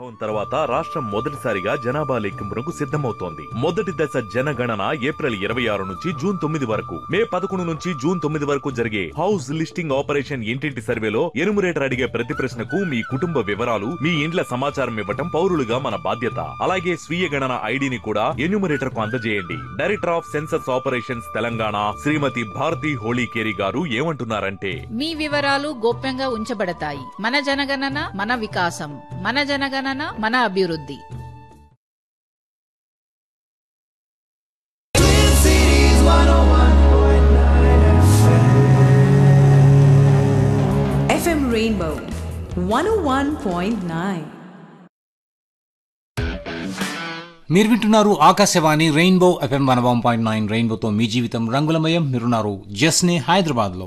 ఆవిర్భావం తర్వాత రాష్ట్రం మొదటిసారిగా జనాభా లెక్కింపునకు సిద్ధమవుతోంది మొదటి దశ జనగణన ఏప్రిల్ ఇరవై ఆరు నుంచి జూన్ తొమ్మిది వరకు మే పదకొండు నుంచి జూన్ తొమ్మిది వరకు జరిగే హౌస్ లిస్టింగ్ ఆపరేషన్ ఇంటింటి సర్వేలో ఎనుమరేటర్ అడిగే ప్రతి ప్రశ్నకు మీ కుటుంబ వివరాలు మీ ఇండ్ల సమాచారం ఇవ్వటం పౌరులుగా మన బాధ్యత అలాగే స్వీయ గణన ఐడిని కూడా ఎన్యూమరేటర్ కు అందజేయండి director of census operations Telangana Shrimati Bharati Holikeri గారు ఏమంటున్నారంటే మీ వివరాలు గోప్యంగా ఉంచబడతాయి మన జనగణన మన వికాసం మన జనగణన మన అభివృద్ధి FM Rainbow 101.9. మీరు వింటున్నారు Akashvani rainbow FM one one point nine రెయిన్బోతో మీ జీవితం రంగులమయం మీరున్నారు జస్నే హైదరాబాద్లో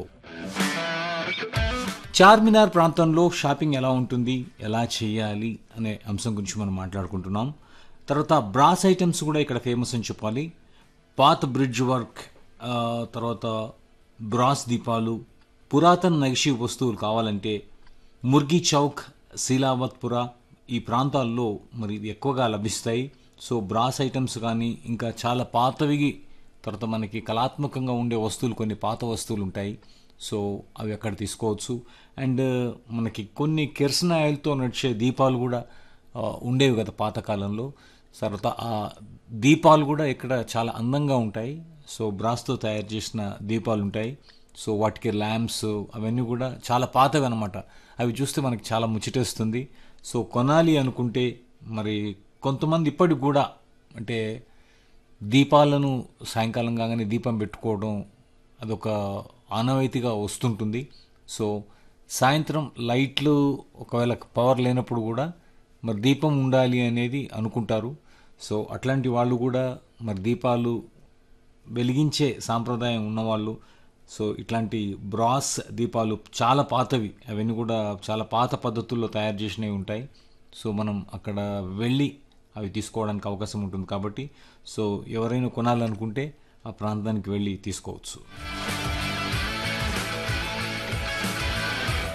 చార్మినార్ ప్రాంతంలో షాపింగ్ ఎలా ఉంటుంది ఎలా చేయాలి అనే అంశం గురించి మనం మాట్లాడుకుంటున్నాం తర్వాత బ్రాస్ ఐటమ్స్ కూడా ఇక్కడ ఫేమస్ అని చెప్పాలి పాత బ్రిడ్జ్ వర్క్ ఆ, తర్వాత బ్రాస్ దీపాలు పురాతన నగిషి వస్తువులు కావాలంటే ముర్గి చౌక్ శీలావత్పుర ఈ ప్రాంతాల్లో మరి ఇవి ఎక్కువగా లభిస్తాయి సో బ్రాస్ ఐటమ్స్ కానీ ఇంకా చాలా పాతవి తర్వాత మనకి కళాత్మకంగా ఉండే వస్తువులు కొన్ని పాత వస్తువులు ఉంటాయి సో అవి అక్కడ తీసుకోవచ్చు అండ్ మనకి కొన్ని కెరసన ఆయిల్తో నడిచే దీపాలు కూడా ఆ, ఉండేవి కదా పాతకాలంలో తర్వాత ఆ దీపాలు కూడా ఇక్కడ చాలా అందంగా ఉంటాయి సో బ్రాస్తో తయారు చేసిన దీపాలు ఉంటాయి సో వాటికి ల్యాంప్స్ అవన్నీ కూడా చాలా పాతవి అనమాట అవి చూస్తే మనకి చాలా ముచ్చటేస్తుంది సో కొనాలి అనుకుంటే మరి కొంతమంది ఇప్పటికి కూడా అంటే దీపాలను సాయంకాలం కాగానే దీపం పెట్టుకోవడం అదొక ఆనవాయితీగా వస్తుంటుంది సో సాయంత్రం లైట్లు ఒకవేళ పవర్ లేనప్పుడు కూడా మరి దీపం ఉండాలి అనేది అనుకుంటారు సో అట్లాంటి వాళ్ళు కూడా మరి దీపాలు వెలిగించే సాంప్రదాయం ఉన్నవాళ్ళు సో ఇట్లాంటి బ్రాస్ దీపాలు చాలా పాతవి అవన్నీ కూడా చాలా పాత పద్ధతుల్లో తయారు చేసినవి ఉంటాయి సో మనం అక్కడ వెళ్ళి అవి తీసుకోవడానికి అవకాశం ఉంటుంది కాబట్టి సో ఎవరైనా కొనాలనుకుంటే ఆ ప్రాంతానికి వెళ్ళి తీసుకోవచ్చు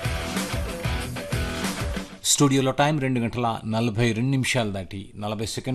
స్టూడియోలో టైం రెండు గంటల నలభై రెండు నిమిషాలు దాటి నలభై సెకండ్